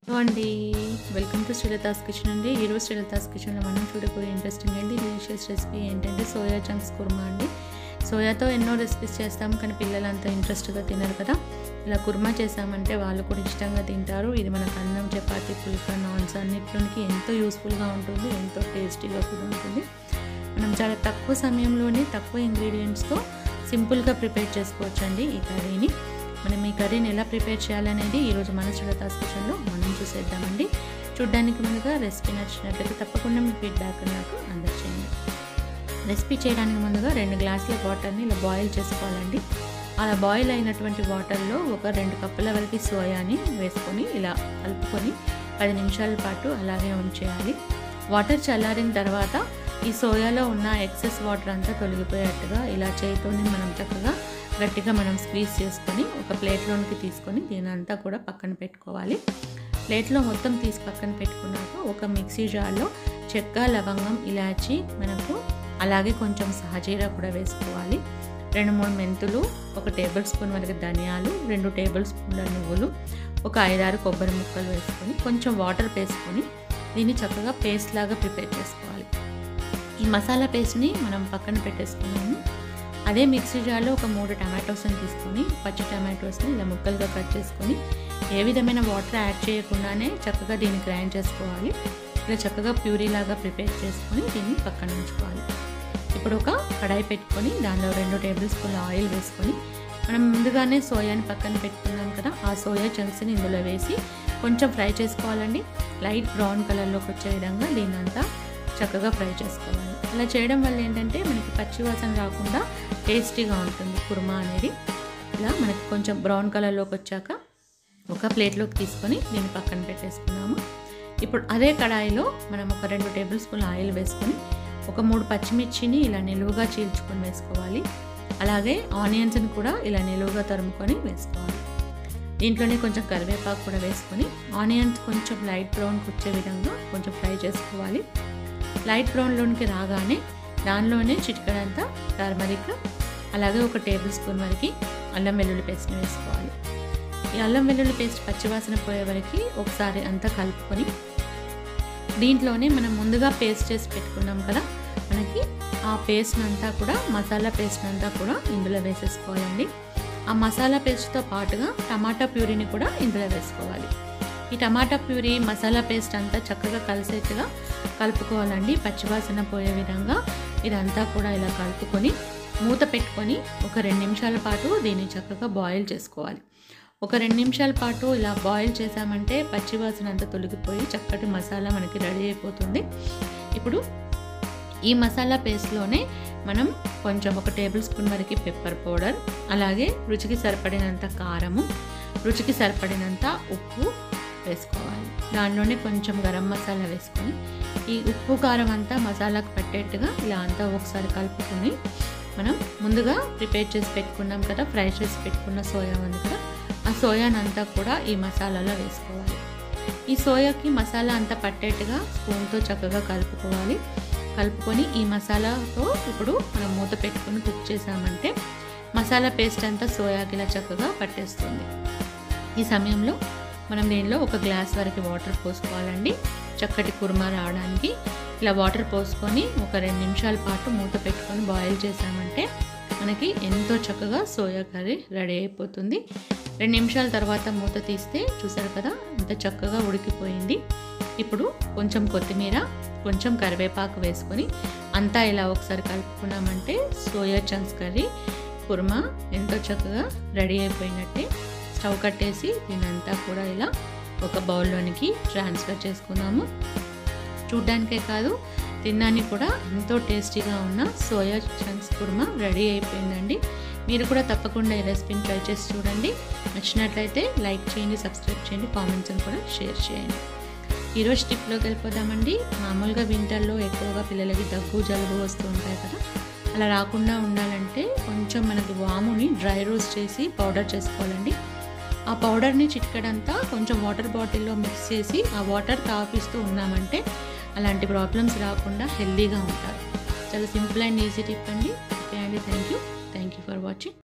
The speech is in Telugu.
హలో అండి వెల్కమ్ టు శ్రీలతాస్ కిచెన్ అండి ఈరోజు శ్రీలతాస్ కిచెన్లో మనం చూడబోయే ఇంట్రెస్టింగ్ అండి డిలీషియస్ రెసిపీ ఏంటంటే సోయా చంక్స్ కుర్మా అండి సోయాతో ఎన్నో రెసిపీస్ చేస్తాం కానీ పిల్లలు అంత ఇంట్రెస్ట్గా తినరు కదా ఇలా కుర్మా చేసామంటే వాళ్ళు కూడా ఇష్టంగా తింటారు ఇది మనకు అన్నం చపాతీ పుల్కా నాన్స్ అన్నిట్లోనికి ఎంతో యూస్ఫుల్గా ఉంటుంది ఎంతో టేస్టీగా కూడా ఉంటుంది మనం చాలా తక్కువ సమయంలోనే తక్కువ ఇంగ్రీడియంట్స్తో సింపుల్గా ప్రిపేర్ చేసుకోవచ్చు అండి ఈ కర్రీని మనం ఈ కర్రీని ఎలా ప్రిపేర్ చేయాలనేది ఈరోజు మన శ్రీలతాస్ కిచెన్లో మనం చూసేద్దామండి చూడ్డానికి ముందుగా రెసిపీ నచ్చినట్లయితే తప్పకుండా మీ ఫీడ్బ్యాక్ నాకు అందచేయండి రెసిపీ చేయడానికి ముందుగా రెండు గ్లాసుల వాటర్ని ఇలా బాయిల్ చేసుకోవాలండి అలా బాయిల్ అయినటువంటి వాటర్లో ఒక రెండు కప్పుల వరకు సోయాని వేసుకొని ఇలా కలుపుకొని పది నిమిషాల పాటు అలాగే ఉంచేయాలి వాటర్ చల్లారిన తర్వాత ఈ సోయాలో ఉన్న ఎక్సెస్ వాటర్ అంతా తొలగిపోయేట్టుగా ఇలా చేతితోని మనం చక్కగా గట్టిగా మనం స్క్వీజ్ చేసుకొని ఒక ప్లేట్లోనికి తీసుకొని దీని అంతా కూడా పక్కన పెట్టుకోవాలి ప్లేట్లో మొత్తం తీసి పక్కన పెట్టుకున్నాక ఒక మిక్సీ జార్లో చెక్క లవంగం ఇలాచి మనకు అలాగే కొంచెం సహజీరా కూడా వేసుకోవాలి రెండు మూడు మెంతులు ఒక టేబుల్ స్పూన్ వరకు ధనియాలు రెండు టేబుల్ స్పూన్ల నువ్వులు ఒక ఐదారు కొబ్బరి ముక్కలు వేసుకొని కొంచెం వాటర్ వేసుకొని దీన్ని చక్కగా పేస్ట్ లాగా ప్రిపేర్ చేసుకోవాలి ఈ మసాలా పేస్ట్ని మనం పక్కన పెట్టేసుకున్నాము అదే మిక్సీ జార్లో ఒక మూడు టమాటోస్ని తీసుకొని పచ్చి టమాటోస్ని ఇలా ముక్కలుగా కట్ చేసుకొని ఏ విధమైన వాటర్ యాడ్ చేయకుండానే చక్కగా దీన్ని గ్రైండ్ చేసుకోవాలి ఇలా చక్కగా ప్యూరీ లాగా ప్రిపేర్ చేసుకొని దీన్ని పక్కన ఉంచుకోవాలి ఇప్పుడు ఒక కడాయి పెట్టుకొని దానిలో రెండు టేబుల్ స్పూన్ల ఆయిల్ వేసుకొని మనం ముందుగానే సోయాని పక్కన పెట్టుకున్నాం కదా ఆ సోయా చంక్స్ని ఇందులో వేసి కొంచెం ఫ్రై చేసుకోవాలండి లైట్ బ్రౌన్ కలర్లోకి వచ్చే విధంగా దీన్ని అంతా చక్కగా ఫ్రై చేసుకోవాలి అలా చేయడం వల్ల ఏంటంటే మనకి పచ్చి వాసన రాకుండా టేస్టీగా ఉంటుంది కుర్మా అనేది ఇలా మనకి కొంచెం బ్రౌన్ కలర్లోకి వచ్చాక ఒక ప్లేట్లోకి తీసుకొని దీన్ని పక్కన పెట్టేసుకున్నాము ఇప్పుడు అదే కడాయిలో మనం ఒక రెండు టేబుల్ స్పూన్ ఆయిల్ వేసుకొని ఒక మూడు పచ్చిమిర్చిని ఇలా నిలువుగా చీల్చుకొని వేసుకోవాలి అలాగే ఆనియన్స్ని కూడా ఇలా నిలువుగా తరుముకొని వేసుకోవాలి దీంట్లోనే కొంచెం కరివేపాకు కూడా వేసుకొని ఆనియన్స్ కొంచెం లైట్ బ్రౌన్కి వచ్చే విధంగా కొంచెం ఫ్రై చేసుకోవాలి లైట్ బ్రౌన్లోనికి రాగానే దానిలోనే చిటికడంతా టర్మరిక్ అలాగే ఒక టేబుల్ స్పూన్ వరకు అల్లం వెల్లుల్లి పేస్ట్ని వేసుకోవాలి ఈ అల్లం వెల్లుల్లి పేస్ట్ పచ్చివాసన పోయే వరకు ఒకసారి అంతా కలుపుకొని దీంట్లోనే మనం ముందుగా పేస్ట్ చేసి పెట్టుకున్నాం కదా మనకి ఆ పేస్ట్ అంతా కూడా మసాలా పేస్ట్ అంతా కూడా ఇందులో వేసేసుకోవాలండి ఆ మసాలా పేస్ట్తో పాటుగా టమాటా ప్యూరీని కూడా ఇందులో వేసుకోవాలి ఈ టమాటా ప్యూరీ మసాలా పేస్ట్ అంతా చక్కగా కలిసేట్టుగా కలుపుకోవాలండి పచ్చివాసన పోయే విధంగా ఇదంతా కూడా ఇలా కలుపుకొని మూత పెట్టుకొని ఒక రెండు నిమిషాల పాటు దీన్ని చక్కగా బాయిల్ చేసుకోవాలి ఒక రెండు నిమిషాల పాటు ఇలా బాయిల్ చేసామంటే పచ్చివాసన అంతా తొలగిపోయి చక్కటి మసాలా మనకి రెడీ అయిపోతుంది ఇప్పుడు ఈ మసాలా పేస్ట్లోనే మనం కొంచెం ఒక టేబుల్ స్పూన్ వరకు పెప్పర్ పౌడర్ అలాగే రుచికి సరిపడినంత కారము రుచికి సరిపడినంత ఉప్పు వేసుకోవాలి దానిలోనే కొంచెం గరం మసాలా వేసుకొని ఈ ఉప్పు కారం అంతా మసాలాకు పట్టేట్టుగా ఇలా అంతా ఒకసారి కలుపుకొని మనం ముందుగా ప్రిపేర్ చేసి పెట్టుకున్నాం కదా ఫ్రై చేసి పెట్టుకున్న సోయా ఉంది కదా ఆ సోయానంతా కూడా ఈ మసాలాలో వేసుకోవాలి ఈ సోయాకి మసాలా అంతా పట్టేట్టుగా స్పూన్తో చక్కగా కలుపుకోవాలి కలుపుకొని ఈ మసాలాతో ఇప్పుడు మనం మూత పెట్టుకొని కుక్ చేసామంటే మసాలా పేస్ట్ అంతా సోయాకి ఇలా చక్కగా పట్టేస్తుంది ఈ సమయంలో మనం దీనిలో ఒక గ్లాస్ వరకు వాటర్ పోసుకోవాలండి చక్కటి కుర్మా రావడానికి ఇలా వాటర్ పోసుకొని ఒక రెండు నిమిషాల పాటు మూత పెట్టుకొని బాయిల్ చేసామంటే మనకి ఎంతో చక్కగా సోయా కర్రీ రెడీ అయిపోతుంది రెండు నిమిషాల తర్వాత మూత తీస్తే చూసారు కదా ఎంత చక్కగా ఉడికిపోయింది ఇప్పుడు కొంచెం కొత్తిమీర కొంచెం కరివేపాకు వేసుకొని అంతా ఇలా ఒకసారి కలుపుకున్నామంటే సోయా చంక్స్ కర్రీ కుర్మా ఎంతో చక్కగా రెడీ అయిపోయినట్టే స్టవ్ కట్టేసి దీనంతా కూడా ఇలా ఒక బౌల్లోనికి ట్రాన్స్ఫర్ చేసుకుందాము చూడ్డానికే కాదు తినడానికి కూడా ఎంతో టేస్టీగా ఉన్న సోయా చంక్స్ కుర్మా రెడీ అయిపోయిందండి మీరు కూడా తప్పకుండా ఈ రెసిపీని ట్రై చేసి చూడండి నచ్చినట్లయితే లైక్ చేయండి సబ్స్క్రైబ్ చేయండి కామెంట్స్ని కూడా షేర్ చేయండి ఈరోజు టిప్లోకి వెళ్ళిపోదామండి మామూలుగా వింటర్లో ఎక్కువగా పిల్లలకి దగ్గు జలుబు వస్తూ ఉంటాయి కదా అలా రాకుండా ఉండాలంటే కొంచెం మనకి వాముని డ్రై రోస్ట్ చేసి పౌడర్ చేసుకోవాలండి ఆ పౌడర్ని చిట్కడంతా కొంచెం వాటర్ బాటిల్లో మిక్స్ చేసి ఆ వాటర్ తాపిస్తూ ఉన్నామంటే అలాంటి ప్రాబ్లమ్స్ రాకుండా హెల్దీగా ఉంటారు చాలా సింపుల్ అండ్ ఈజీ టిప్ అండి ఓకే అండి thank you thank you for watching